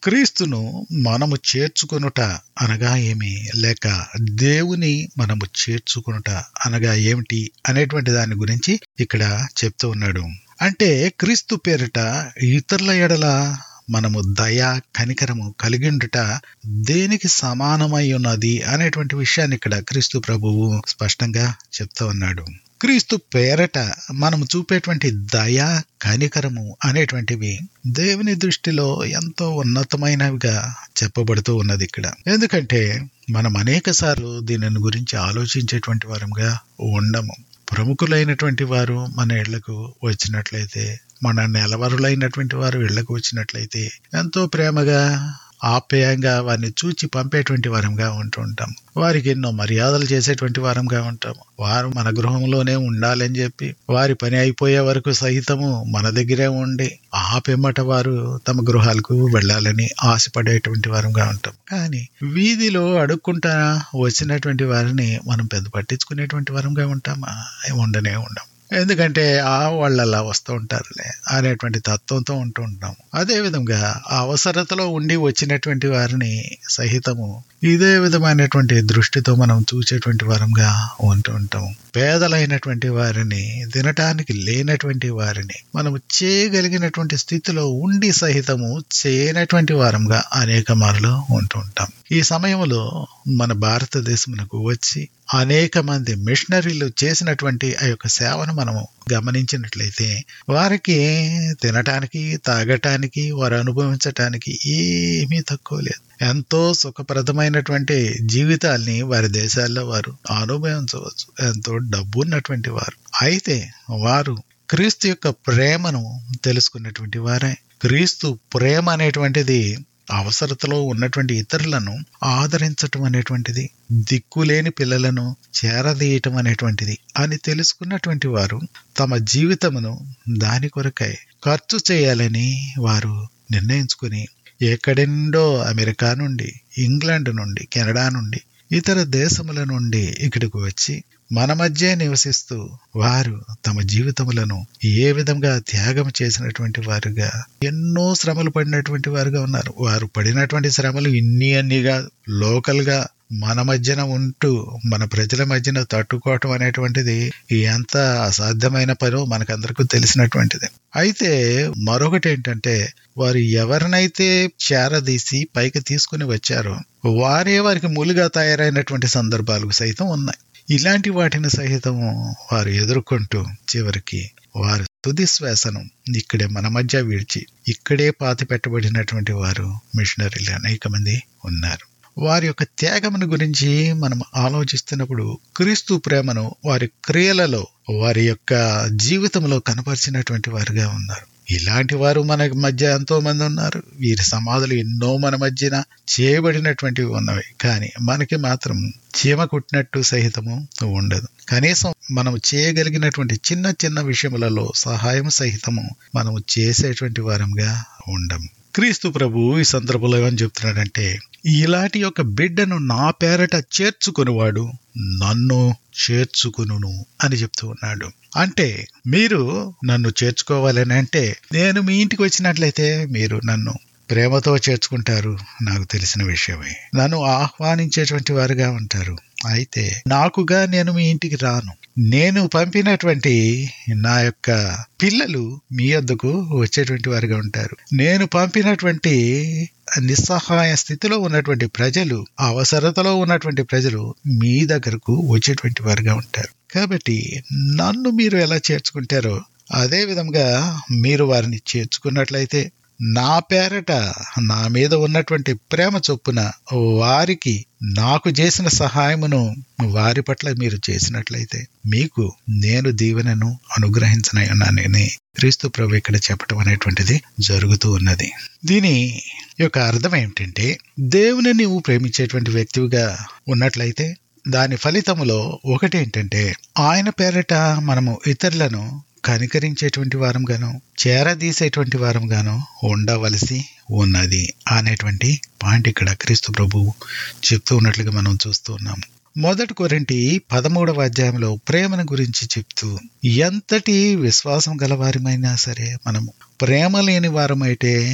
క్రీస్తును మనము చేర్చుకొనుట అనగా ఏమి లేక దేవుని మనము చేర్చుకొనుట అనగా ఏమిటి అనేటువంటి దాని గురించి ఇక్కడ చెప్తూ ఉన్నాడు అంటే క్రీస్తు పేరిట ఇతరుల ఎడల మనము దయ కనికరము కలిగిండుట దేనికి సమానమై ఉన్నది అనేటువంటి విషయాన్ని ఇక్కడ క్రీస్తు ప్రభువు స్పష్టంగా చెప్తా ఉన్నాడు క్రీస్తు పేరట మనము చూపేటువంటి దయ కనికరము అనేటువంటివి దేవుని దృష్టిలో ఎంతో ఉన్నతమైనవిగా చెప్పబడుతూ ఉన్నది ఇక్కడ ఎందుకంటే మనం అనేక సార్లు దీనిని గురించి ఆలోచించేటువంటి వారంగా ఉండము ప్రముఖులైనటువంటి వారు మన ఇళ్లకు వచ్చినట్లయితే మన నెలవరులైనటువంటి వారు ఇళ్లకు వచ్చినట్లయితే ఎంతో ప్రేమగా ఆప్యాయంగా వారిని చూచి పంపేటువంటి వారంగా ఉంటూ ఉంటాం వారికి ఎన్నో మర్యాదలు చేసేటువంటి వారంగా ఉంటాము వారు మన గృహంలోనే ఉండాలని చెప్పి వారి పని అయిపోయే వరకు సహితము మన దగ్గరే ఉండి ఆ పిమ్మట వారు తమ గృహాలకు వెళ్ళాలని ఆశపడేటువంటి వారంగా ఉంటాం కానీ వీధిలో అడుక్కుంటా వచ్చినటువంటి వారిని మనం పెద్ద పట్టించుకునేటువంటి వారంగా ఉంటామా ఉండనే ఉండం ఎందుకంటే ఆ వాళ్ళు అలా వస్తూ ఉంటారులే అనేటువంటి తత్వంతో ఉంటూ ఉంటాము అదే విధంగా ఆ అవసరతలో ఉండి వచ్చినటువంటి వారిని సహితము ఇదే విధమైనటువంటి దృష్టితో మనం చూసేటువంటి వారంగా ఉంటూ ఉంటాము పేదలైనటువంటి వారిని తినటానికి లేనటువంటి వారిని మనము చేయగలిగినటువంటి స్థితిలో ఉండి సహితము చేయనటువంటి వారంగా అనేక మార్లు ఉంటూ ఉంటాం ఈ సమయంలో మన భారతదేశమునకు వచ్చి అనేక మంది మిషనరీలు చేసినటువంటి ఆ యొక్క సేవను మనము గమనించినట్లయితే వారికి తినటానికి తాగటానికి వారు అనుభవించటానికి ఏమీ తక్కువ లేదు ఎంతో సుఖప్రదమైనటువంటి జీవితాల్ని వారి దేశాల్లో వారు అనుభవించవచ్చు ఎంతో డబ్బు ఉన్నటువంటి వారు అయితే వారు క్రీస్తు యొక్క ప్రేమను తెలుసుకున్నటువంటి వారే క్రీస్తు ప్రేమ అనేటువంటిది అవసరతలో ఉన్నటువంటి ఇతరులను ఆదరించటం అనేటువంటిది దిక్కులేని పిల్లలను చేరదీయటం అనేటువంటిది అని తెలుసుకున్నటువంటి వారు తమ జీవితమును దాని కొరకై ఖర్చు చేయాలని వారు నిర్ణయించుకుని ఎక్కడెండో అమెరికా నుండి ఇంగ్లాండ్ నుండి కెనడా నుండి ఇతర దేశముల నుండి ఇక్కడికి వచ్చి మన మధ్య నివసిస్తూ వారు తమ జీవితములను ఏ విధంగా త్యాగం చేసినటువంటి వారుగా ఎన్నో శ్రమలు పడినటువంటి వారుగా ఉన్నారు వారు పడినటువంటి శ్రమలు ఇన్ని అన్నిగా లోకల్ గా మన మధ్యన ఉంటూ మన ప్రజల మధ్యన తట్టుకోవటం అనేటువంటిది ఎంత అసాధ్యమైన పనో మనకందరికీ తెలిసినటువంటిది అయితే మరొకటి ఏంటంటే వారు ఎవరినైతే చేరదీసి పైకి తీసుకుని వచ్చారో వారే వారికి మూలుగా తయారైనటువంటి సందర్భాలు సైతం ఉన్నాయి ఇలాంటి వాటిని సహితము వారు ఎదుర్కొంటూ చివరికి వారు తుది శ్వాసను ఇక్కడే మన మధ్య విడిచి ఇక్కడే పాతి పెట్టబడినటువంటి వారు మిషనరీలు అనేక మంది ఉన్నారు వారి యొక్క త్యాగమును గురించి మనం ఆలోచిస్తున్నప్పుడు క్రీస్తు ప్రేమను వారి క్రియలలో వారి యొక్క జీవితంలో కనపరిచినటువంటి వారుగా ఉన్నారు ఇలాంటి వారు మన మధ్య ఎంతో మంది ఉన్నారు వీరి సమాధులు ఎన్నో మన మధ్యన చేయబడినటువంటివి ఉన్నవి కానీ మనకి మాత్రం చీమ కుట్టినట్టు సహితము ఉండదు కనీసం మనం చేయగలిగినటువంటి చిన్న చిన్న విషయములలో సహాయం సహితము మనము చేసేటువంటి వారంగా ఉండము క్రీస్తు ప్రభు ఈ సందర్భంలో ఏమని చెప్తున్నాడంటే ఇలాంటి యొక్క బిడ్డను నా పేరట చేర్చుకునివాడు నన్ను చేర్చుకును అని చెప్తూ ఉన్నాడు అంటే మీరు నన్ను చేర్చుకోవాలని అంటే నేను మీ ఇంటికి వచ్చినట్లయితే మీరు నన్ను ప్రేమతో చేర్చుకుంటారు నాకు తెలిసిన విషయమే నన్ను ఆహ్వానించేటువంటి వారుగా ఉంటారు అయితే నాకుగా నేను మీ ఇంటికి రాను నేను పంపినటువంటి నా యొక్క పిల్లలు మీ వద్దకు వచ్చేటువంటి వారుగా ఉంటారు నేను పంపినటువంటి నిస్సహాయ స్థితిలో ఉన్నటువంటి ప్రజలు అవసరతలో ఉన్నటువంటి ప్రజలు మీ దగ్గరకు వచ్చేటువంటి వారుగా ఉంటారు కాబట్టి నన్ను మీరు ఎలా చేర్చుకుంటారో అదే విధంగా మీరు వారిని చేర్చుకున్నట్లయితే నా పేరట నా మీద ఉన్నటువంటి ప్రేమ చొప్పున వారికి నాకు చేసిన సహాయమును వారి పట్ల మీరు చేసినట్లయితే మీకు నేను దీవెనను అనుగ్రహించనని క్రీస్తు ప్రభు ఇక్కడ చెప్పటం అనేటువంటిది జరుగుతూ ఉన్నది దీని యొక్క అర్థం ఏమిటంటే దేవుని నీవు ప్రేమించేటువంటి వ్యక్తివిగా ఉన్నట్లయితే దాని ఫలితములో ఒకటి ఏంటంటే ఆయన పేరట మనము ఇతరులను కనికరించేటువంటి వారంగాను చేరదీసేటువంటి వారంగాను ఉండవలసి ఉన్నది అనేటువంటి పాయింట్ ఇక్కడ క్రీస్తు ప్రభు చెప్తూ ఉన్నట్లుగా మనం చూస్తూ ఉన్నాము మొదటి కొరింటి పదమూడవ అధ్యాయంలో ప్రేమను గురించి చెప్తూ ఎంతటి విశ్వాసం గలవారమైనా సరే మనము ప్రేమ లేని వారమైతే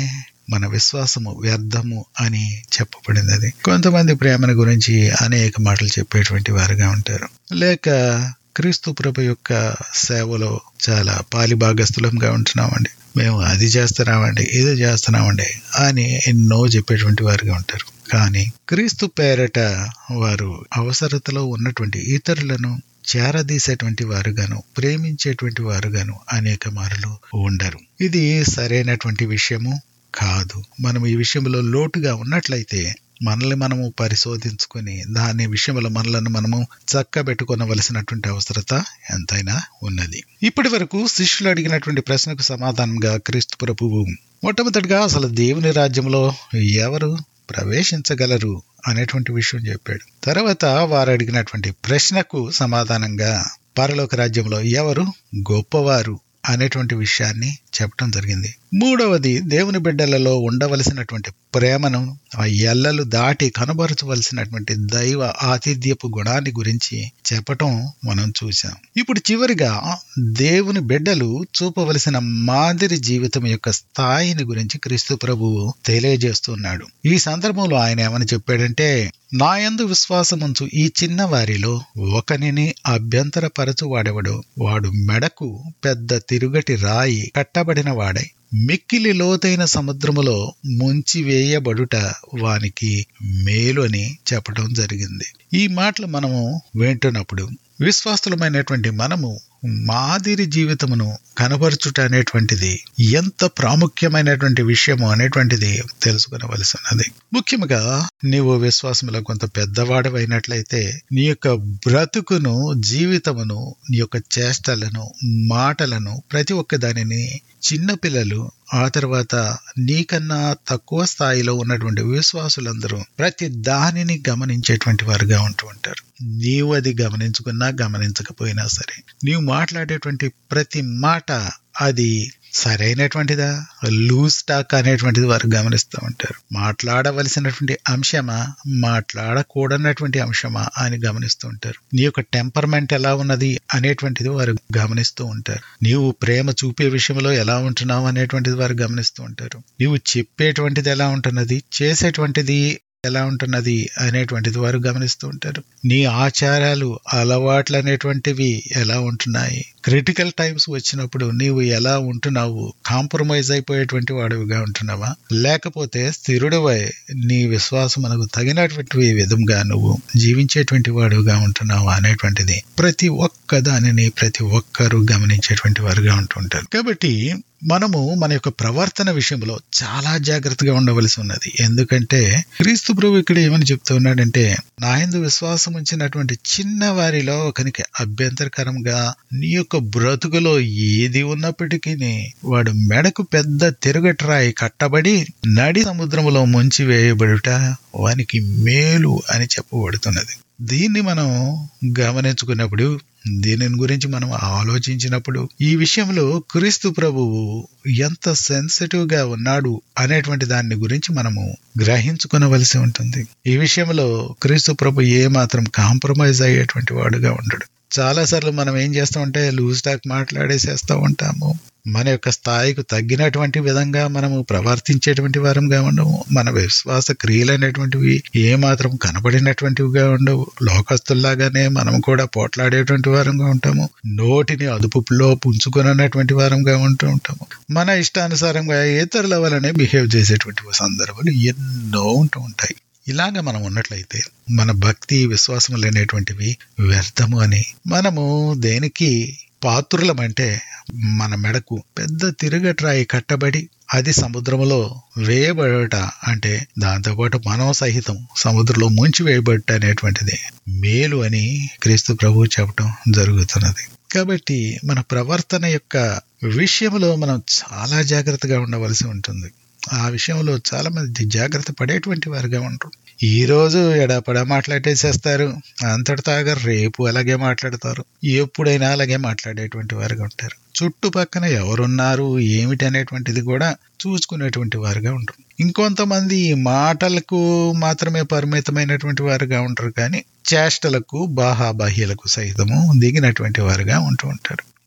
మన విశ్వాసము వ్యర్థము అని చెప్పబడినది కొంతమంది ప్రేమను గురించి అనేక మాటలు చెప్పేటువంటి వారుగా ఉంటారు లేక క్రీస్తు ప్రభు యొక్క సేవలో చాలా పాలి భాగస్థులంగా ఉంటున్నామండి మేము అది చేస్తున్నామండి ఇది చేస్తున్నామండి అని ఎన్నో చెప్పేటువంటి వారుగా ఉంటారు కానీ క్రీస్తు పేరట వారు అవసరతలో ఉన్నటువంటి ఇతరులను చేరదీసేటువంటి వారుగాను ప్రేమించేటువంటి వారుగాను అనేక మారులు ఉండరు ఇది సరైనటువంటి విషయము కాదు మనం ఈ విషయంలో లోటుగా ఉన్నట్లయితే మనల్ని మనము పరిశోధించుకొని దాని విషయంలో మనలను మనము చక్కబెట్టుకొనవలసినటువంటి అవసరత ఎంతైనా ఉన్నది ఇప్పటి వరకు శిష్యులు అడిగినటువంటి ప్రశ్నకు సమాధానంగా క్రీస్తు ప్రభువు మొట్టమొదటిగా అసలు దేవుని రాజ్యంలో ఎవరు ప్రవేశించగలరు అనేటువంటి విషయం చెప్పాడు తర్వాత వారు అడిగినటువంటి ప్రశ్నకు సమాధానంగా పరలోక రాజ్యంలో ఎవరు గొప్పవారు అనేటువంటి విషయాన్ని చెప్పడం జరిగింది మూడవది దేవుని బిడ్డలలో ఉండవలసినటువంటి ప్రేమను ఆ ఎల్లలు దాటి కనబరచవలసినటువంటి దైవ ఆతిథ్యపు గుణాన్ని గురించి చెప్పటం మనం చూసాం ఇప్పుడు చివరిగా దేవుని బిడ్డలు చూపవలసిన మాదిరి జీవితం యొక్క స్థాయిని గురించి క్రీస్తు ప్రభువు తెలియజేస్తున్నాడు ఈ సందర్భంలో ఆయన ఏమని చెప్పాడంటే నాయందు విశ్వాసముంచు ఈ చిన్న వారిలో ఒకనిని అభ్యంతరపరచు వాడెవడో వాడు మెడకు పెద్ద తిరుగటి రాయి కట్టబడిన వాడై మిక్కిలి లోతైన సముద్రములో ముంచి వేయబడుట వానికి మేలు అని చెప్పడం జరిగింది ఈ మాటలు మనము వింటున్నప్పుడు విశ్వాసులమైనటువంటి మనము మాదిరి జీవితమును కనబరుచుట అనేటువంటిది ఎంత ప్రాముఖ్యమైనటువంటి విషయము అనేటువంటిది తెలుసుకునవలసి ఉన్నది ముఖ్యంగా నీవు విశ్వాసంలో కొంత పెద్దవాడవైనట్లయితే నీ యొక్క బ్రతుకును జీవితమును నీ యొక్క చేష్టలను మాటలను ప్రతి ఒక్క దానిని చిన్నపిల్లలు ఆ తర్వాత నీకన్నా తక్కువ స్థాయిలో ఉన్నటువంటి విశ్వాసులందరూ ప్రతి దానిని గమనించేటువంటి వారుగా ఉంటూ ఉంటారు నీవు అది గమనించుకున్నా గమనించకపోయినా సరే నీవు మాట్లాడేటువంటి ప్రతి మాట అది సరైనటువంటిదా లూజ్ టాక్ అనేటువంటిది వారు గమనిస్తూ ఉంటారు మాట్లాడవలసినటువంటి అంశమా మాట్లాడకూడనటువంటి అంశమా అని గమనిస్తూ ఉంటారు నీ యొక్క టెంపర్మెంట్ ఎలా ఉన్నది అనేటువంటిది వారు గమనిస్తూ ఉంటారు నీవు ప్రేమ చూపే విషయంలో ఎలా ఉంటున్నావు అనేటువంటిది వారు గమనిస్తూ ఉంటారు నీవు చెప్పేటువంటిది ఎలా ఉంటున్నది చేసేటువంటిది ఎలా ఉంటున్నది అనేటువంటిది వారు గమనిస్తూ ఉంటారు నీ ఆచారాలు అలవాట్లు అనేటువంటివి ఎలా ఉంటున్నాయి క్రిటికల్ టైమ్స్ వచ్చినప్పుడు నీవు ఎలా ఉంటున్నావు కాంప్రమైజ్ అయిపోయేటువంటి వాడివిగా ఉంటున్నావా లేకపోతే స్థిరుడివై నీ విశ్వాసం మనకు తగినటువంటి విధంగా నువ్వు జీవించేటువంటి వాడుగా ఉంటున్నావా అనేటువంటిది ప్రతి ఒక్క దానిని ప్రతి ఒక్కరూ గమనించేటువంటి వారుగా ఉంటుంటారు కాబట్టి మనము మన యొక్క ప్రవర్తన విషయంలో చాలా జాగ్రత్తగా ఉండవలసి ఉన్నది ఎందుకంటే క్రీస్తు ప్రభు ఇక్కడ ఏమని చెప్తూ ఉన్నాడంటే నాయందు విశ్వాసం ఉంచినటువంటి చిన్న వారిలో ఒకనికి అభ్యంతరకరంగా నీ యొక్క బ్రతుకులో ఏది ఉన్నప్పటికీ వాడు మెడకు పెద్ద తిరుగట్రాయి కట్టబడి నడి సముద్రములో ముంచి వేయబడుట వానికి మేలు అని చెప్పబడుతున్నది దీన్ని మనం గమనించుకున్నప్పుడు దీనిని గురించి మనం ఆలోచించినప్పుడు ఈ విషయంలో క్రీస్తు ప్రభువు ఎంత సెన్సిటివ్ గా ఉన్నాడు అనేటువంటి దాని గురించి మనము గ్రహించుకునవలసి ఉంటుంది ఈ విషయంలో క్రీస్తు ప్రభు ఏ మాత్రం కాంప్రమైజ్ అయ్యేటువంటి వాడుగా ఉండడు చాలా సార్లు మనం ఏం చేస్తామంటే లూజ్ టాక్ మాట్లాడేసేస్తూ ఉంటాము మన యొక్క స్థాయికి తగ్గినటువంటి విధంగా మనము ప్రవర్తించేటువంటి వారంగా ఉండవు మన విశ్వాస క్రియలు అనేటువంటివి ఏ మాత్రం కనబడినటువంటివిగా ఉండవు లోకస్తుల్లాగానే మనం కూడా పోట్లాడేటువంటి వారంగా ఉంటాము నోటిని అదుపులో పుంజుకున్నటువంటి వారంగా ఉంటూ ఉంటాము మన ఇష్టానుసారంగా ఇతరుల వలనే బిహేవ్ చేసేటువంటి సందర్భాలు ఎన్నో ఉంటూ ఉంటాయి ఇలాగ మనం ఉన్నట్లయితే మన భక్తి విశ్వాసం లేనటువంటివి వ్యర్థము అని మనము దేనికి పాత్రులమంటే మన మెడకు పెద్ద తిరగట్రాయి కట్టబడి అది సముద్రంలో వేయబడట అంటే దాంతోపాటు మనం సహితం సముద్రంలో ముంచి వేయబడట అనేటువంటిది మేలు అని క్రీస్తు ప్రభు చెప్పడం జరుగుతున్నది కాబట్టి మన ప్రవర్తన యొక్క విషయంలో మనం చాలా జాగ్రత్తగా ఉండవలసి ఉంటుంది ఆ విషయంలో చాలా మంది జాగ్రత్త పడేటువంటి వారుగా ఉంటారు ఈ రోజు ఎడాపడా మాట్లాడేసేస్తారు అంతటితాగా రేపు అలాగే మాట్లాడతారు ఎప్పుడైనా అలాగే మాట్లాడేటువంటి వారుగా ఉంటారు చుట్టుపక్కన ఎవరున్నారు ఏమిటి అనేటువంటిది కూడా చూసుకునేటువంటి వారుగా ఉంటారు ఇంకొంతమంది మాటలకు మాత్రమే పరిమితమైనటువంటి వారుగా ఉంటారు కానీ చేష్టలకు బాహాబాహ్యలకు సైతము దిగినటువంటి వారుగా ఉంటూ ఉంటారు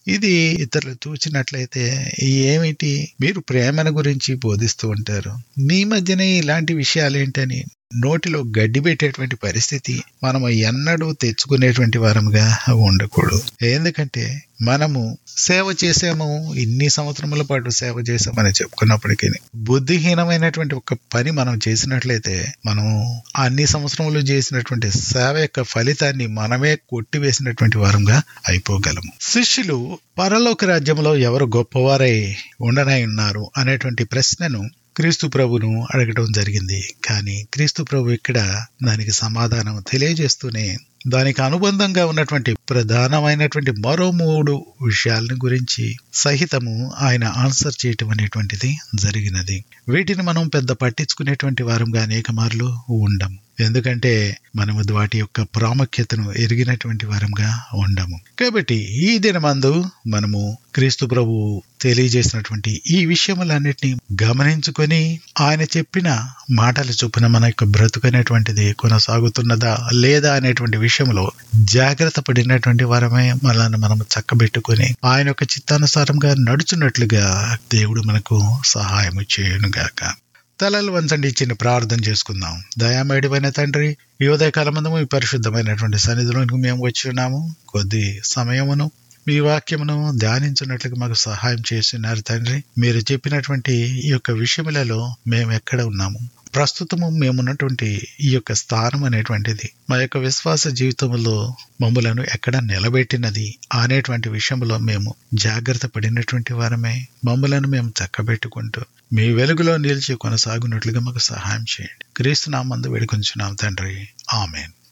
ఇది ఇతరులు చూచినట్లయితే ఏమిటి మీరు ప్రేమను గురించి బోధిస్తూ ఉంటారు మీ మధ్యనే ఇలాంటి విషయాలు ఏంటని నోటిలో గడ్డి పెట్టేటువంటి పరిస్థితి మనము ఎన్నడూ తెచ్చుకునేటువంటి వారముగా ఉండకూడదు ఎందుకంటే మనము సేవ చేసాము ఇన్ని సంవత్సరముల పాటు సేవ చేసామని చెప్పుకున్నప్పటికీ బుద్ధిహీనమైనటువంటి ఒక పని మనం చేసినట్లయితే మనం అన్ని సంవత్సరములు చేసినటువంటి సేవ యొక్క ఫలితాన్ని మనమే కొట్టివేసినటువంటి వారంగా అయిపోగలము శిష్యులు పరలోక రాజ్యంలో ఎవరు గొప్పవారై ఉండనై ఉన్నారు అనేటువంటి ప్రశ్నను క్రీస్తు ప్రభును అడగడం జరిగింది కానీ క్రీస్తు ప్రభు ఇక్కడ దానికి సమాధానం తెలియజేస్తూనే దానికి అనుబంధంగా ఉన్నటువంటి ప్రధానమైనటువంటి మరో మూడు విషయాలను గురించి సహితము ఆయన ఆన్సర్ చేయటం అనేటువంటిది జరిగినది వీటిని మనం పెద్ద పట్టించుకునేటువంటి వారంగా అనేక మార్లు ఉండము ఎందుకంటే మనము వాటి యొక్క ప్రాముఖ్యతను ఎరిగినటువంటి వారంగా ఉండము కాబట్టి ఈ దినమందు మనము క్రీస్తు ప్రభు తెలియజేసినటువంటి ఈ విషయములన్నిటినీ గమనించుకొని ఆయన చెప్పిన మాటల చొప్పున మన యొక్క బ్రతుకనేటువంటిది కొనసాగుతున్నదా లేదా అనేటువంటి విషయంలో జాగ్రత్త పడినటువంటి వారమే మనల్ని మనం చక్కబెట్టుకొని ఆయన యొక్క చిత్తానుసారంగా నడుచున్నట్లుగా దేవుడు మనకు సహాయం చేయనుగాక తలలు వంచండి చిన్న ప్రార్థన చేసుకుందాం దయామేడిపోయిన తండ్రి ఈ ఉదయకాలమందు మీ పరిశుద్ధమైనటువంటి సన్నిధిలోనికి మేము వచ్చి ఉన్నాము కొద్ది సమయమును మీ వాక్యమును ధ్యానించినట్లుగా మాకు సహాయం చేస్తున్నారు తండ్రి మీరు చెప్పినటువంటి ఈ యొక్క విషయములలో మేము ఎక్కడ ఉన్నాము ప్రస్తుతము మేమున్నటువంటి ఈ యొక్క స్థానం అనేటువంటిది మా యొక్క విశ్వాస జీవితంలో మమ్ములను ఎక్కడ నిలబెట్టినది అనేటువంటి విషయంలో మేము జాగ్రత్త పడినటువంటి వారమే మమ్ములను మేము చక్కబెట్టుకుంటూ మీ వెలుగులో నిలిచి కొనసాగునట్లుగా మాకు సహాయం చేయండి క్రీస్తు నామందు వేడుకొంచున్నాం తండ్రి ఆమెన్